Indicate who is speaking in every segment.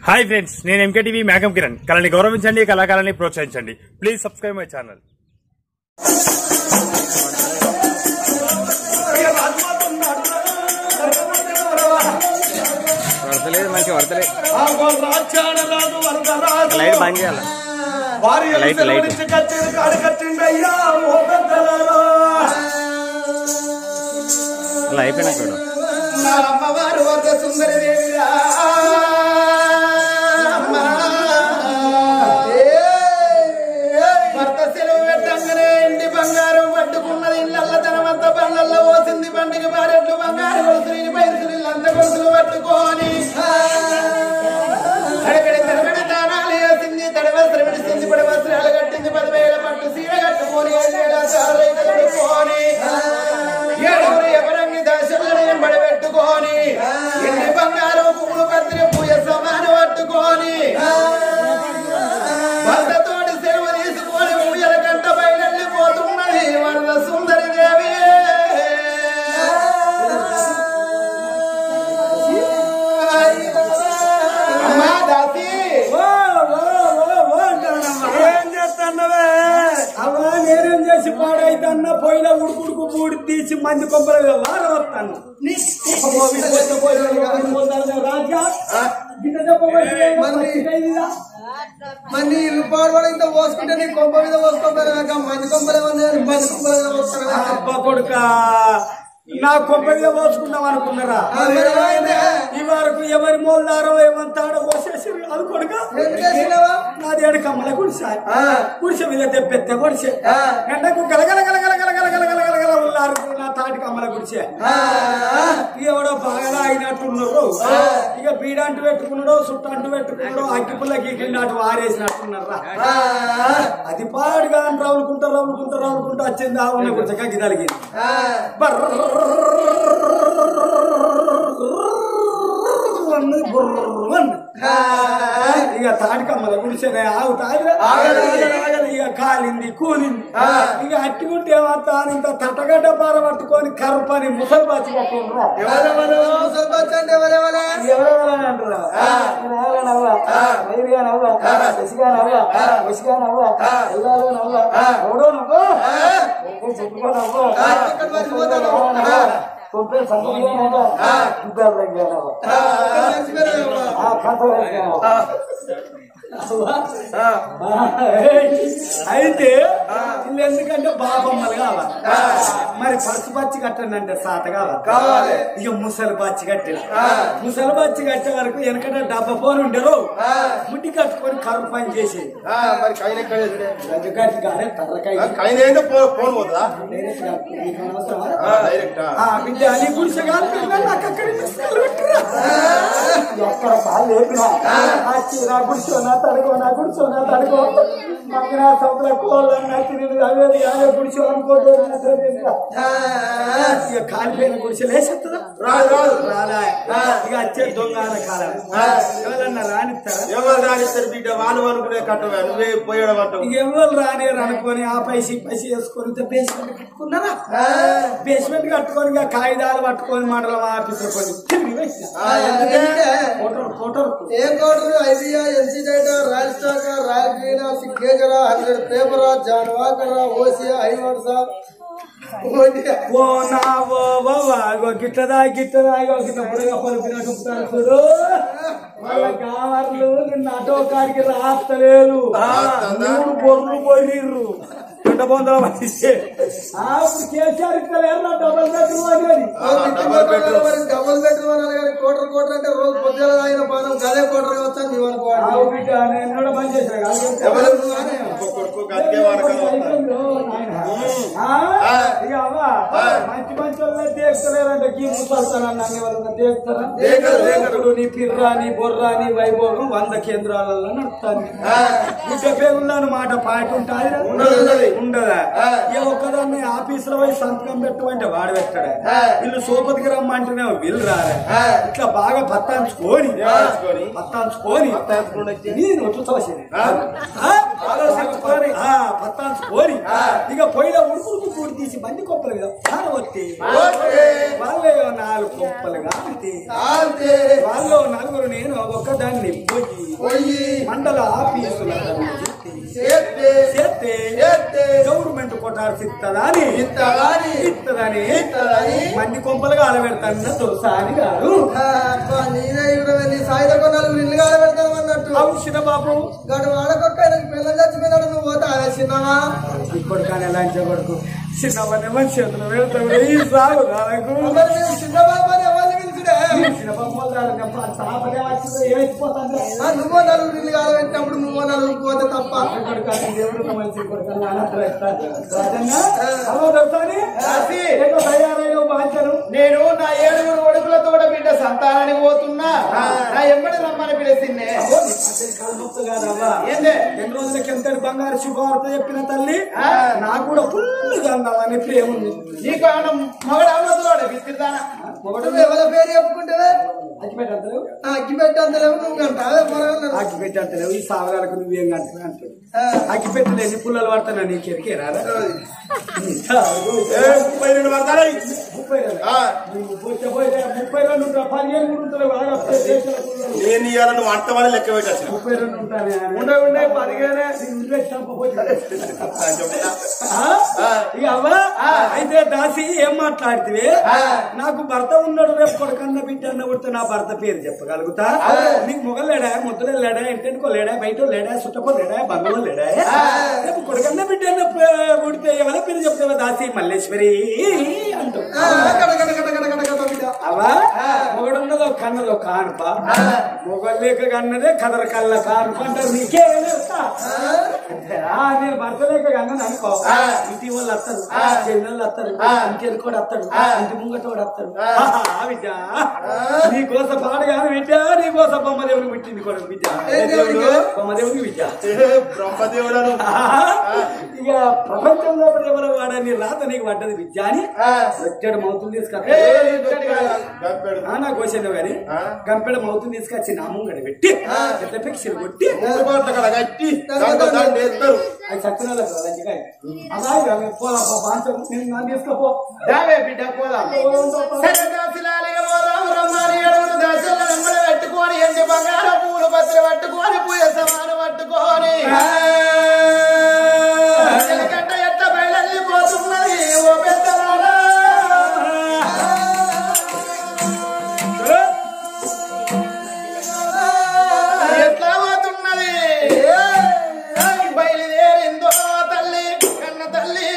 Speaker 1: Hi friends నేను MKTV మేఘం కిరణ్ కళని గౌరవించండి కళాకారాన్ని ప్రోత్సహించండి ప్లీజ్ సబ్స్క్రైబ్ మై ఛానల్
Speaker 2: వడతలేదు మంచి వడతలేదు లైట్ బంద్ చేయాలి లైట్, లైట్. అలా అయిపోయినాక చూడు
Speaker 3: అమ్మవారు వద్ద సుందరి దేవిరా భర్త సెలవు పెట్టంగానే ఇంటి బంగారం పట్టుకున్నది ఇళ్ళల్ల తనమంతా బండ్లల్లో పోసింది బండికి బారెట్లు బంగారు కొడుతుని పైసలు ఇల్లంతా కొడుతులు పట్టుకొని అడగడి తరగడి దానాలు వేసింది తడి వస్త్రం విడిసింది పడి వస్త్రాలు కట్టింది పదివేల పట్టు సీర కట్టుకొని ఐదేళ్ళ సారైతే కట్టుకొని ఏడుగురు ఎవరంగి దశలను ఎంబడి పెట్టుకొని ఇంటి బంగారం పువ్వులు పత్రి పూజ సమాను పట్టుకొని భర్తతోటి సెలవు తీసుకొని ఊయల గంట బయలుపోతున్నది వరద సుందరి దేవి అమ్మా దాసి
Speaker 4: ఏం చేస్తున్నావే అవ్వా నేనేం చేసి పాడైతన్నా పొయ్యిలో ఉడుకుడుకు పూడి తీసి మంది కొంపలు వారం వస్తాను రాజా గిట్ట చెప్పబట్టి
Speaker 3: మరి ఇల్లు పాడబడి ఇంత పోసుకుంటే నీ కొంప మీద పోసుకోపోయారు కాక మంది కొంపలే ఉన్నాయి మంది కొంపల మీద పోస్తారు కదా.
Speaker 4: అబ్బా కొడుక నా కొంప మీద పోసుకుందాం అనుకున్నారా
Speaker 3: ఆ, మరి ఏమైంది?
Speaker 4: ఈ వరకు ఎవరి మోల్దారో ఏమంతాడో పోసేసి అది కొడుక
Speaker 3: ఏం చేసినావా?
Speaker 4: నాది ఏడు కమ్మల గుడిసె
Speaker 3: ఆ.
Speaker 4: గుడిసె మీద పెద్ద గుడిసె
Speaker 3: ఆ.
Speaker 4: ఎండకు గలగల గలగల గలగల గలగల గలగల ఉన్నారు నా తాటి కమ్మల గుడిసె
Speaker 3: ఆ,
Speaker 4: ఎవడో బాగా అయినట్టున్నారు ఇక బీడంటు పెట్టుకున్నాడో సుట్టంటు పెట్టుకున్నాడో అగ్గి పుల్లకి కిందటు వారేసినట్టున్నారా
Speaker 3: ఆ,
Speaker 4: అది పాడుగా రవులుకుంటా రవులుకుంటా రవులుకుంటా వచ్చింది ఆ ఉన్న గుడిసె కగ్గి తలిగింది
Speaker 3: ఆ.
Speaker 4: బర్రన్నది బుర్రన్న. ఇక తాటికమ్మల గుడిసెనే ఆగుతాది
Speaker 3: ఆగదు, ఆగదు, ఆగదు.
Speaker 4: ఇక కాలింది కూలింది
Speaker 3: ఆ.
Speaker 4: ఇక అట్టుకుంటే ఏమవుతా అని ఇంత తట్టగడ్డ పార పట్టుకొని కరుపని ముసలి బచ్చి పట్టుకుంటారు
Speaker 3: ఎవరెవరు? సర్పంచ్ అంటే ఎవరెవరు?
Speaker 4: ఎవరెవరని అంటారా నేనేలా నవ్వా వైరిగా నవ్వా శశిగా నవ్వా వసిగా నవ్వా ఎల్లాలో నవ్వా ఎవడో నవ్వా చెప్పుకో నవ్వా
Speaker 3: ఆ, ఇక్కడ మర్చిపోతాను. ఆ.
Speaker 4: కొంపే సంగతిగా నవ్వా ఇద్దరు దగ్గర నవ్వా
Speaker 3: ఆ, మర్చిపోయారు ఎవరు?
Speaker 4: ఆ కథ దగ్గర నవ్వా.
Speaker 3: ఆ.
Speaker 4: అయితే వీళ్ళు ఎందుకంటే బాబమ్మలు కావాలి మరి పరుసు బచ్చి కట్టండి అంటే సాత కావాలి
Speaker 3: కావాలి.
Speaker 4: ఇక ముసలి బచ్చి కట్టిన ముసలి బచ్చి కట్టే వరకు వెనకట డబ్బా ఫోన్ ఉండరు
Speaker 3: ఆ.
Speaker 4: ముట్టి కట్టుకొని కర్ర పని చేసి
Speaker 3: ఆ, మరి కైన ఎక్కడ వేసుడే?
Speaker 4: గట్టి గానే తర్రకాయ
Speaker 3: ఆ, కైన ఏందో ఫోన్ ఫోన్ పోతుందా
Speaker 4: డైరెక్ట్ గా నీకు అనవసరమా?
Speaker 3: ఆ, డైరెక్ట్ ఆ.
Speaker 4: ఆ బిడ్డ అని గుడిసె కాదు బిడ్డ నాకు అక్కడ మిస్కలు పెట్టిరా. ఎక్కడ పాలు లేపినా ఆ చీర గుడిసో నా తడుకో నా గుడిసో నా తడుకో మంగళ సౌకుల కోళ్ళ తిరిగి అవేది అదే గుడిసో అనుకోదు
Speaker 3: ఆ,
Speaker 4: ఇక కాలిపోయిన గుడిసె లేసేస్తుందా
Speaker 3: రాదు, రాదు.
Speaker 4: రాదా ఇక వచ్చే దొంగ కాలం ఎవరన్నా రానిస్తారా
Speaker 3: ఎవరు రానిస్తారు బిడ్డ వాళ్ళు అనుకునే కట్టవే నువ్వే పోయడం అంటావు
Speaker 4: ఇక ఎవరు రానేరు అనుకొని ఆ పైసి పైసి వేసుకొని ఇంత బేస్మెంట్ కట్టుకున్నారా బేస్మెంట్ కట్టుకొని ఇక కాగితాలు పట్టుకొని మండలం ఆఫీసులో కొని తిరిగి వేసిన.
Speaker 3: ఆ, ఎందుకంటే
Speaker 4: ఫోటోలు ఫోటోలు
Speaker 3: ఏ కోటరు ఐడియా ఎన్సీ డేటా రాయల్ స్టాక్ రాయల్ గ్రీన్ సిగ్గేజరా హండ్రెడ్ పేపరా జాన్ వాకరా ఓసియా హైవర్సా
Speaker 4: ఓ నా ఓ బాబా ఇగో గిట్టదా గిట్టదా ఇగో గిట్ట బుడగా పలిపినట్టు ఉంటారు చూడు వాళ్ళ గార్లు నిన్న ఆటో కాడికి రాస్తలేదు మూడు బొర్రు పోయిర్రు పెద్ద బొందల పట్టిస్తే ఆ, ఇప్పుడు కేసీఆర్ ఇక్కడ లేరు డబల్ బెడ్రూమ్ అనేది
Speaker 3: డబల్ బెడ్రూమ్ డబల్ బెడ్రూమ్ అనాలి కానీ కోటర్ కోటర్ అంటే రోజు పొద్దున తాగిన పానం గదే కోటర్ వచ్చా నీవు అనుకోవాలి
Speaker 4: ఆవు బిడ్డ నేను కూడా పని చేశాను కాదు.
Speaker 3: ఎవరు నువ్వు? కొడుకు గదికే వాడకం
Speaker 4: ఆ? ఇక అవ్వా, మంచి మంచి వాళ్ళని దేక్తలేరంటే గీ ముసల్తానని నన్ను ఎవరన్నా దేక్తారా?
Speaker 3: దేకరు, దేకరు.
Speaker 4: ఇప్పుడు నీ పిర్రా నీ బొర్రా నీ వైభోగం వంద కేంద్రాలలో నడుస్తుంది బిడ్డ పేరుందని మాట పాట ఉంటుంది
Speaker 3: ఉండదు, ఉండదు.
Speaker 4: ఉండదా
Speaker 3: ఆ.
Speaker 4: ఏ ఒక్కదాన్ని ఆఫీసులో పోయి సంతకం పెట్టమంటే వాడు పెట్టాడా
Speaker 3: ఆ.
Speaker 4: వీళ్ళు సోపతికి రమ్మంటేనే వీళ్ళు రాలే
Speaker 3: ఆ.
Speaker 4: ఇట్లా బాగా పత్తాంచుకొని
Speaker 3: పత్తాంచుకొని.
Speaker 4: పత్తాంచుకొని
Speaker 3: పత్తాంచుకొని వచ్చి.
Speaker 4: నేను వచ్చి చూసేది.
Speaker 3: ఆ?
Speaker 4: ఆ? ఆలోచించుకొని ఆ, పత్తాన్స్ కోరి ఇక పొయ్యిలో ఉడుకుడుకు కూడి తీసి బండి కొప్పలు మీద పారవత్తి వాళ్ళే నాలుగు కొప్పలుగా అంతే
Speaker 3: అంతే
Speaker 4: వాళ్ళు నలుగురు నేను ఒక్కదాన్ని పోయి
Speaker 3: పోయి
Speaker 4: మండల ఆఫీసుల
Speaker 3: చేస్తే
Speaker 4: చేస్తే
Speaker 3: చేస్తే
Speaker 4: గవర్నమెంట్ కొట్టాల్సి ఇస్తుందా అని
Speaker 3: ఇంతగాని
Speaker 4: ఇస్తుందని
Speaker 3: ఇస్తుందని
Speaker 4: మంది కొంపలుగా అలవెడతాన్న తులసాని గారు
Speaker 3: నేనే ఇక్కడ వెళ్ళి సాయుధ కొన్నాళ్ళు ఇల్లు కాల పెడతాను అన్నట్టు
Speaker 4: అవుషిన బాబు
Speaker 3: గడు వాడకొక్క పిల్ల చచ్చిపోయినాడు నువ్వు పోతా చిన్నవా
Speaker 4: ఇప్పుడు కానీ ఎలాంటి కొడుకు చిన్నవన్నీ మంచి చేతులు వెళ్తాడు ఈ సాగు నాకు
Speaker 3: మరి మేము చిన్న బాబు అని ఎవరిని పిలిచిడే
Speaker 4: చిన్న బాబు తాపనే వచ్చిందో ఏమైపోతాను
Speaker 3: ఆ, నువ్వు నలుగురు ఇల్లు కాల పెట్టినప్పుడు నువ్వు నలుగురు పోతే తప్ప నేను నా ఏడుగురు కొడుకులతో బిడ్డ సంతానానికి పోతున్నా నా ఎమ్మడి రమ్మని పిలిచిందే ఏందే
Speaker 4: ఎన్ని రోజులకి ఎంత బంగారు శుభవార్త చెప్పిన తల్లి నాకు కూడా ఫుల్ గా అన్నావని ప్రేమ ఉంది
Speaker 3: నీకు ఏమన్నా మగడు అమ్మతో విసిరిదానా
Speaker 4: మొగడు
Speaker 3: ఎవరి పేరు చెప్పుకుంటే
Speaker 4: అగ్గి పెట్టలేవు
Speaker 3: అగ్గి పెట్టేంతలేవు నువ్వు అంట అదే పొరగలను.
Speaker 4: అగ్గి పెట్టలేవు ఈ సావరాలకు నువ్వేం కంటే అంటాడు అగ్గి పెట్టలేని పుల్లలు పడతానా నీకు ఎరికే రాదా
Speaker 1: ముప్పై రెండు పడతాయి
Speaker 4: ముప్పై రెండు. నువ్వు పోతే పోతే ముప్పై రెండు ఉంటా పదిహేను కూడా ఉంటారు బాగా దేశాల పుల్లలు.
Speaker 1: నేను ఇవాళ నువ్వు అంతమని లెక్క పెట్టాల్సిన
Speaker 4: ముప్పై రెండు ఉంటానే ఉండే ఉండే పదిహేనే ఇంట్లో చంపపోతే ఆ? ఇక అవ్వా అయితే దాసి ఏం మాట్లాడితే నాకు భర్త ఉన్నాడు రేపు కొడుకన్న బిడ్డ అన్న కొడితే నా భర్త పేరు చెప్పగలుగుతా నీకు మొగలు లేడా ముద్దలు లేడా ఇంటికో లేడా బయట లేడా చుట్టకో లేడా బంగళో లేడా రేపు కొడుకన్న బిడ్డ అన్న పే- కొడితే ఎవరి పేరు చెప్తావా దాసి మల్లేశ్వరి అంటూ
Speaker 3: ఆ, కడ కడ కడ కడ కడ కడ బిడ్డ.
Speaker 4: అవా మొగడున్నదో కన్నదో కానుప మొగలు లేక కన్నదే కదర కళ్ళ కానుప అంటారు నీకే నేను భర్త లేక కన్నది అనుకో ఇంటి వాళ్ళు వస్తారు చెల్లెళ్ళు వస్తారు ఇంటి కూడా వస్తాడు ఇంటి ముంగట కూడా వస్తాడు ఆహా, బిడ్డ నీ కోసం పాడు కాదు బిడ్డ నీ కోసం బొమ్మదేవుని పుట్టింది కూడా బిడ్డ
Speaker 3: ఏ దేవుడికి?
Speaker 4: బొమ్మదేవుని బిడ్డ
Speaker 1: బ్రహ్మదేవులను
Speaker 4: ఆహా, ఇక ప్రపంచంలో ఎవరు వాడని రాత నీకు పడ్డది బిడ్డ అని వచ్చాడు మౌతులు
Speaker 3: ఏ,
Speaker 4: తీసుకొస్తా
Speaker 3: ఇక్కడికి రా.
Speaker 1: గంపెడు.
Speaker 4: ఆనా కోసాను గాని గంపెడ మౌతుని తీసుకొచ్చి నా ముంగడ పెట్టి పెద్ద పిక్చర్ కొట్టి
Speaker 1: మూడు పాటలు అక్కడ కట్టి దాంట్లో దాన్ని వేస్తారు
Speaker 4: అది సత్యనాల లంచికాయ అలాగే పోదా బాంచం నేను నన్ను తీసుకోపో
Speaker 3: రావే బిడ్డ పోదాం సరే దాసిలాలిగా పోదాం రమ్మని ఏడుగురు దాసులను వెంబడి పట్టుకొని ఎండి బంగారం పూలు పత్రి పట్టుకొని పూయ సమానం పట్టుకొని ఎలగడ్డ ఎట్ట బయలుపోతున్నది ఓ పెద్దవాడా ఎట్లా పోతున్నది బయలుదేరిందో తల్లి కన్న తల్లి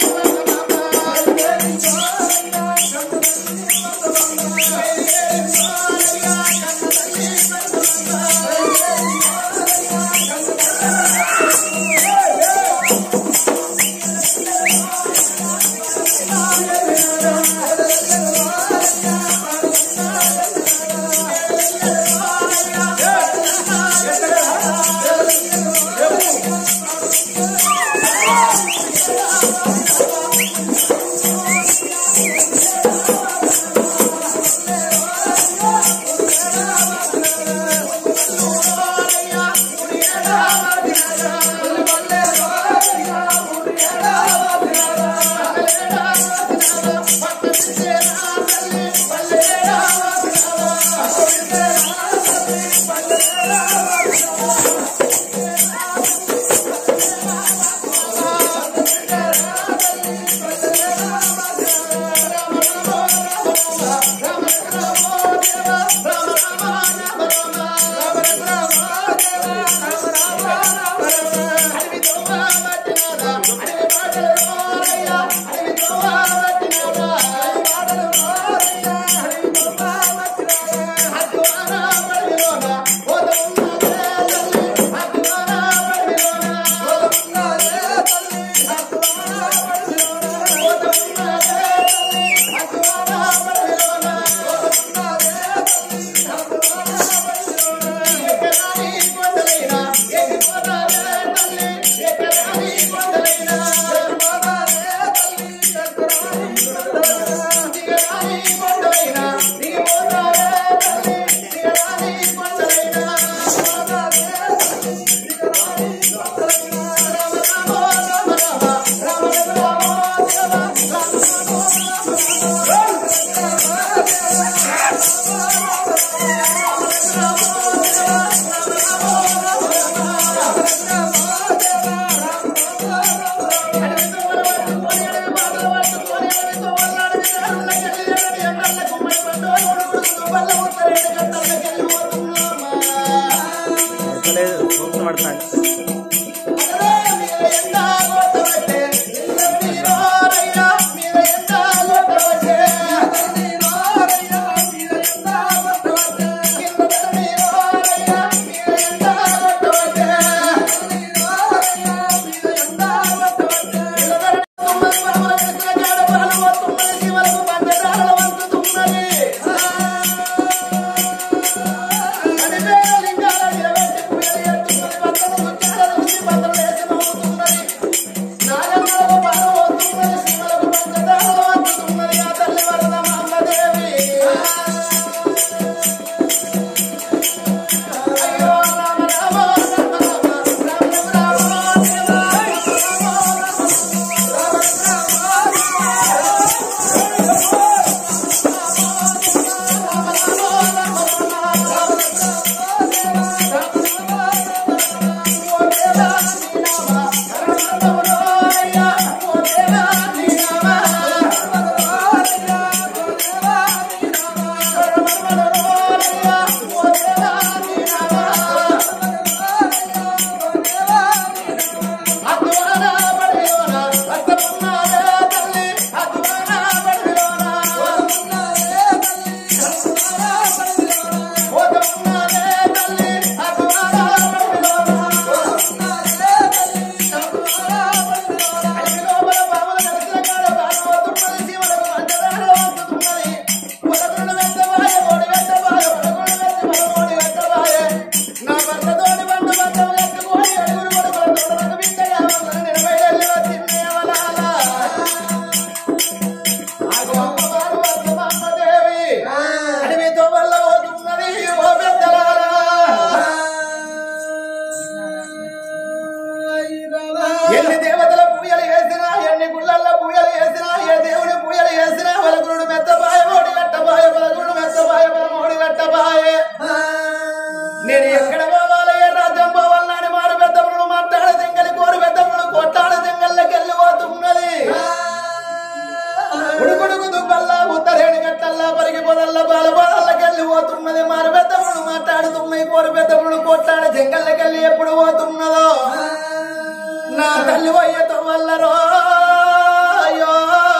Speaker 2: వస్తలేదు ఫోక్స్ పడుతుంది
Speaker 3: ఎన్ని దేవతల పూజలు చేసినా ఎన్ని గుళ్ళల్లో పూజలు చేసినా ఏ దేవుని పూజలు చేసినా వలగురుడు మెత్తబాయ మోడి గట్టబాయ వలగురుడు మెత్తబాయ మోడి గట్టబాయ నేను ఎక్కడ పోవాలి ఏ రాజ్యం పోవాలని మారు పెద్దములు మాట్లాడ తెంగలి కోరు పెద్దములు కొట్టాడ తెంగళ్ళకి వెళ్ళి పోతున్నది ఉడుకుడుకు దుబ్బల్లా ఉత్తరేణి గట్టల్లా పరిగి పొదల్లా బాల పొదల్లకి వెళ్ళి పోతున్నది మారు పెద్దములు మాట్లాడుతున్నాయి కోరు పెద్దములు కొట్టాడ జంగళ్ళకి వెళ్ళి ఎప్పుడు పోతున్నదో నా తల్లి వయ్యతో వల్లరో అయ్యో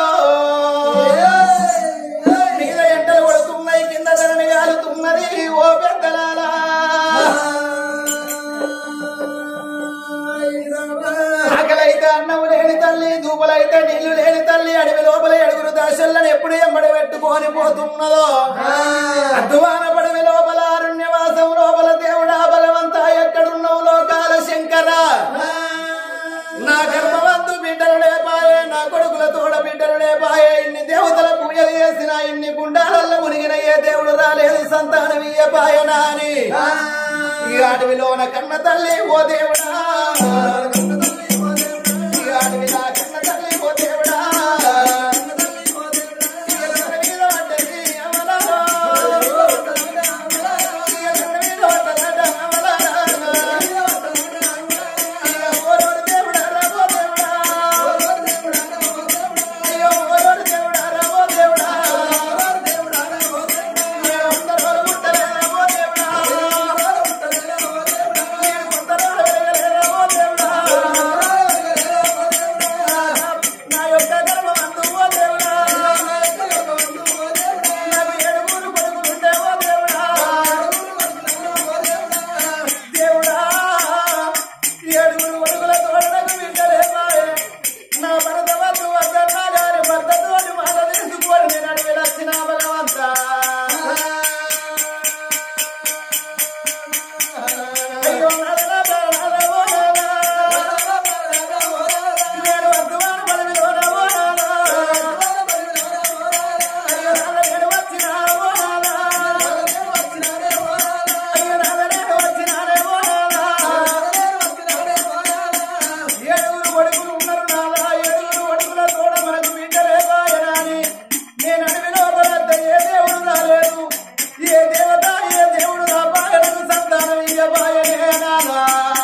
Speaker 3: మీద ఎంటలు కొడుతున్నాయి కింద ధరని గాలుతున్నది ఓ పెద్దలారా ఆకలైతే అన్నం లేని తల్లి దూపలైతే నీళ్లు లేని తల్లి అడవి లోపల ఎడుగురు దాశల్లను ఎప్పుడు ఎంబడి పెట్టుకొని పోతున్నదో అద్వాన పడవి లోపల అరణ్యవాసం లోపల దేవుడా బలవంత ఎక్కడున్నావు లోకాల శంకర నా గర్భవంతు బిడ్డలు లేపాయే నా కొడుకుల తోడ బిడ్డలు లేపాయే ఇన్ని దేవతల పూజలు చేసిన ఇన్ని గుండాలలో మునిగిన ఏ దేవుడు రాలేదు సంతానం ఇయ్యపాయనా అని ఈ అడవిలోన కన్న తల్లి ఓ దేవుడా ఈ అడవిలా కన్న తల్లి ఓ దేవుడా ఈ ఎర్ర మీద పడ్డది అమలారా. ఈ ఎర్ర మీద పడ్డదట అమలారా. ఓరోడు దేవుడా రామో దేవుడా అయ్యో ఓరోడు దేవుడా రామో దేవుడా అందరూ గుట్టలే రామో దేవుడా గుట్టలో వెలగలే రామో దేవుడా నా యొక్క గర్భమందు ఓ దేవుడా నాకు ఏడుగురు కొడుకులుండే ఓ దేవుడా దేవుడా ఏడుగురు కొడుకుల తోడనకు బిడ్డలే మాయే నా భరత వద్దు వద్దన్నా గారి భర్తతోటి మాట తెలుసుకోని నేను అడిగి వచ్చిన భగవంత అయ్యో నాదన ప్రాణాల ఓనాలా. నేను వద్దువాను పదవిలోన ఓనాలా. అయ్యో నాద నేను వచ్చిన ఓనాలా. అయ్యో నాద నేను వచ్చినానే ఓనాలా. ఏడుగురు కొడుకులు ఉన్నారు నాదా ఏడుగురు కొడుకుల తోడ మనకు బిడ్డలే బాయనాని నేను అడవిలో పడద్ద ఏ దేవుడు రాలేదు ఏ దేవత ఏ దేవుడు నా బాయనకు సంతానం ఇయ్య బాయనే నాదా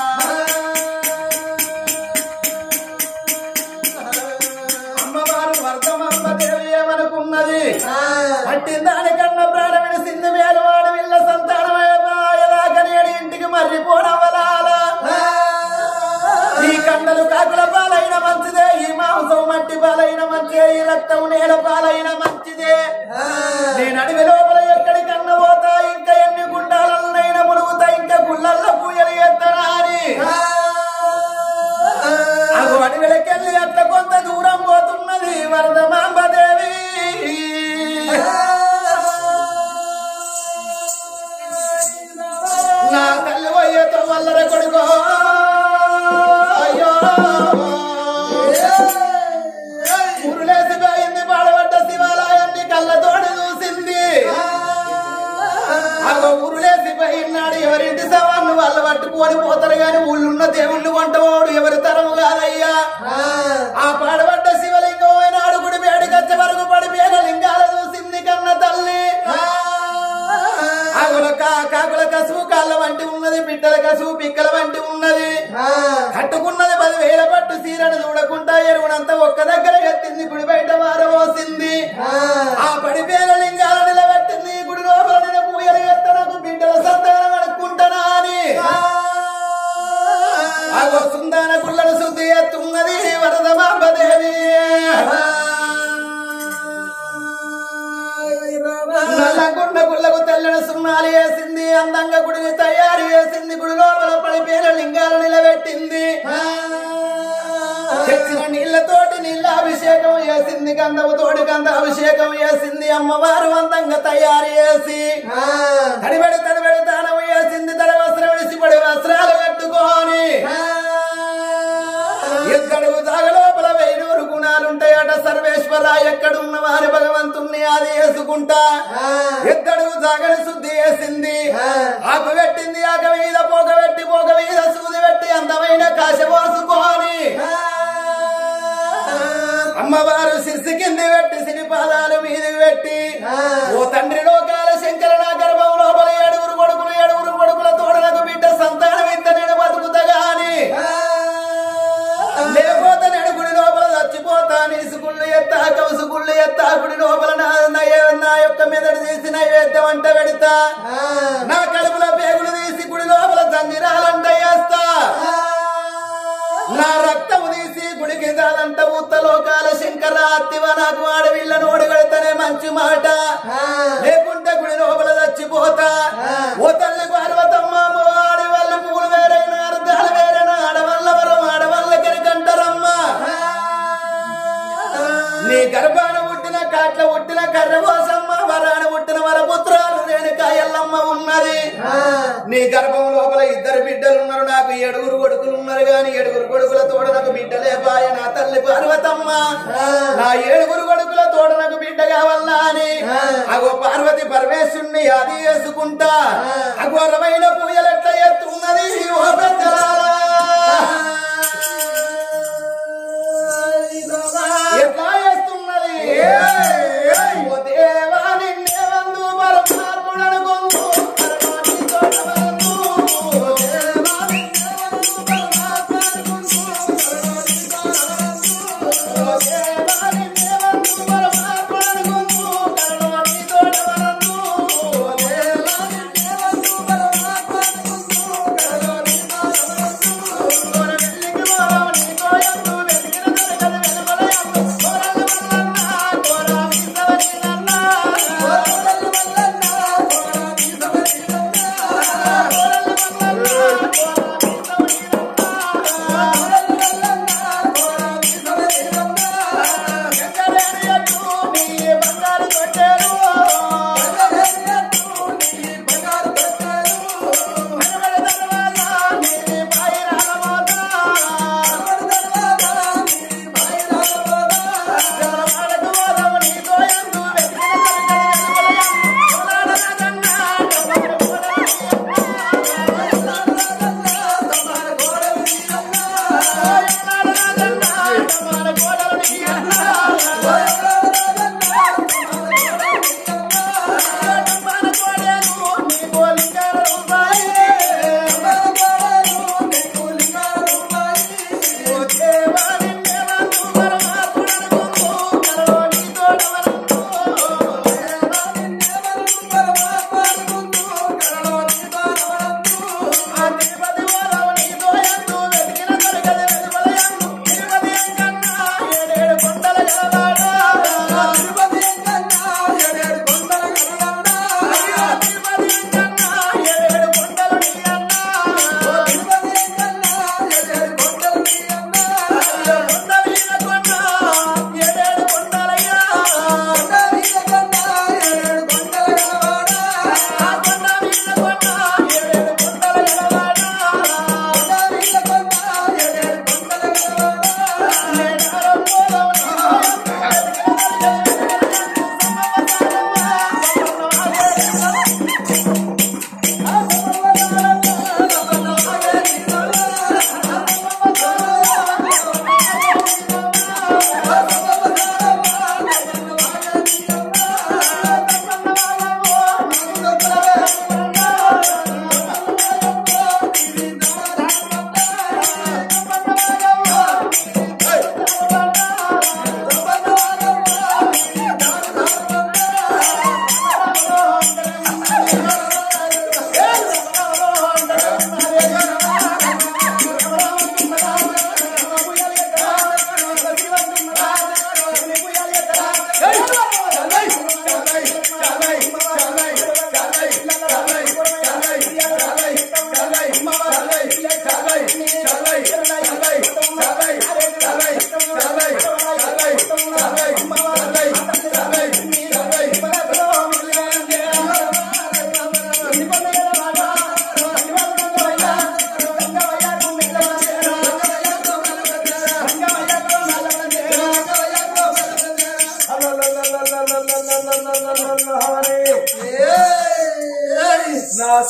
Speaker 3: అమ్మవారు వర్ధమమ్మ దేవి ఏమనుకున్నది పట్టిన దానికన్నా ప్రాణమిడి సింధు మేలు వాడు వీళ్ళ సంతానమయ్య బాయలాగని ఇంటికి మర్రిపోనవలా రక్తం నేల పాలైన మంచిదే నేను అడవి లోపల ఎక్కడికన్నా పోతా ఇంకా ఎన్ని గుండాలైనా మునుగుతా ఇంకా గుళ్ళల్లో పూజలు చేస్తానా అని అగు అడవిలకెళ్ళి అట్ల కొంత దూరం పోతున్నది వరద మాంబదేవి నా తల్లి పోయేతో వల్లర కొడుకో అయ్యో ఉరులేసిపోయింది పాడబడ్డ శివాలయాన్ని కళ్ళతోడు చూసింది అగో ఊరులేసిపోయినాడు ఎవరింటి సవాళ్ళు వాళ్ళు పట్టుకొని పోతారు గాని ఊళ్ళున్న దేవుళ్ళు వంటవాడు ఎవరి తరము కాదయ్యా ఆ పాడబడ్డ శివలింగం అయినాడు గుడి వేడికచ్చ వరకు పడిపోయిన లింగాల చూసింది కన్న తల్లి ఆగుల కా- కాకుల కసువు కాళ్ళ వంటి ఉన్నది బిడ్డల కసువు పిక్కల వంటి ఉన్నది కట్టుకున్నది పదివేల పట్టు సీరను చూడకుండా ఎరువునంతా ఒక్క దగ్గర ఎత్తింది గుడి బయట వారబోసింది ఆ పడిపోయిన లింగాల నిలబెట్టింది గుడి లోపల నేను పూయలు ఎత్తనకు బిడ్డల సంతానం అనుకుంటానా అని ఆ వస్తుందాన గుళ్ళను శుద్ధి ఎత్తున్నది వరద మాంబదేవి నల్లగుండ గుళ్ళకు తెల్లని సున్నాలు వేసింది అందంగా గుడిని తయారు చేసింది గుడి లోపల పడిపోయిన లింగాలు నిలబెట్టింది తెచ్చిన నీళ్లతోటి నీళ్ళ అభిషేకం చేసింది గంధముతోటి గంధ అభిషేకం చేసింది అమ్మవారు అందంగా తయారు చేసి తడిబడి తడిబడి దానం చేసింది తడి వస్త్రం విడిసి పడి వస్త్రాలు కట్టుకొని ఎక్కడుగు దాగ లోపల వెయ్యూరు గుణాలుంటాయట సర్వేశ్వర ఎక్కడున్న వారి భగవంతుణ్ణి అది వేసుకుంటా ఎద్దడుగు దాగని శుద్ధి చేసింది ఆకు పెట్టింది ఆక మీద పోక పెట్టి పోక మీద సూది పెట్టి అందమైన కాశ పోసుకొని అమ్మవారు శిర్సి కింది పెట్టి సిరి పాదాలు మీది పెట్టి ఓ తండ్రి లోకాల శంకర నా గర్భం లోపల ఏడుగురు కొడుకులు ఏడుగురు కొడుకుల తోడలకు బిడ్డ సంతానం ఇంత నేను బతుకుతా గాని లేకపోతే నేను గుడి లోపల చచ్చిపోతా నీసుకుళ్ళు ఎత్తా కౌసుకుళ్ళు ఎత్తా గుడి లోపల నా నయ- నా యొక్క మెదడు తీసి నైవేద్యం అంట పెడతా నా కడుపులో పేగులు తీసి గుడి లోపల జంజిరాలంట వేస్తా నా రక్తం తీసి గుడికి దాదంట ఉత్త లోకాల శంకర అత్తివ నాకు ఆడవిళ్ళను ఓడగడతానే మంచి మాట లేకుంటే గుడి లోపల చచ్చిపోతా ఓ తల్లి పార్వతమ్మ మో ఆడవాళ్ళు పూలు వేరైన అర్థాలు వేరైన ఆడవాళ్ళ వరం ఆడవాళ్ళ కెరకంటారమ్మా నీ గర్భాన పుట్టిన కాట్ల పుట్టిన కర్రవాసమ్మ వరాన పుట్టిన వరపుత్రాలు నేను కాయల్లమ్మ ఉన్నది నీ గర్భం లోపల ఇద్దరు బిడ్డలు ఉన్నారు నాకు ఏడుగురు కొడుకులు ఉన్నారు గాని ఏడుగురు కొడుకుల తోడ నాకు బిడ్డలే బాయ నా తల్లి పార్వతమ్మ నా ఏడుగురు కొడుకుల తోడ నాకు బిడ్డ కావాలా అని అగో పార్వతి పరమేశ్వరుణ్ణి అది చేసుకుంటా అఘోరమైన పూజలు ఎట్లా ఎత్తున్నది ఓ పెద్దలారా ఎట్లా చేస్తున్నది ఓ దేవా నిన్నే వందు పరమాత్ముడను కొందు పరమాత్ముని తోడవలను. ఓ దేవా నిన్నే వందు పరమాత్ముడను కొందు పరమాత్ముని తోడవలను. ఓ దేవా నిన్నే వందు పరమాత్ముడను కొందు పరమాత్ముని తోడవలను. ఓ దేవా నిన్నే వందు పరమాత్ముడను కొందు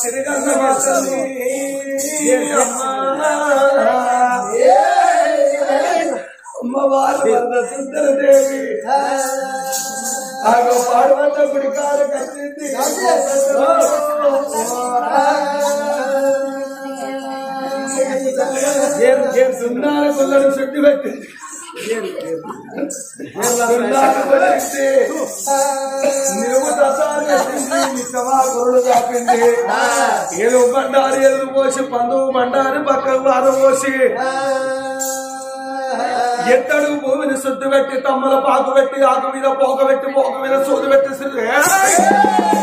Speaker 4: తిరగన్న మాతల్ని అమ్మవారు వరద సుందరదేవి ఆగో పార్వత గుడి కారు కట్టింది సున్నార కొల్లడు చుట్టు పెట్టింది సున్నార కొలిస్తే నిలువు దశాలు ఎత్తింది నిత్యమా గురుడు చాపింది ఏదో బండారు ఎదురు పోసి పందువు బండారు పక్కకు వారం పోసి ఎత్తడు భూమిని శుద్ధి పెట్టి తమ్మల పాకు పెట్టి ఆకు మీద పోక పెట్టి పోక మీద సూది పెట్టి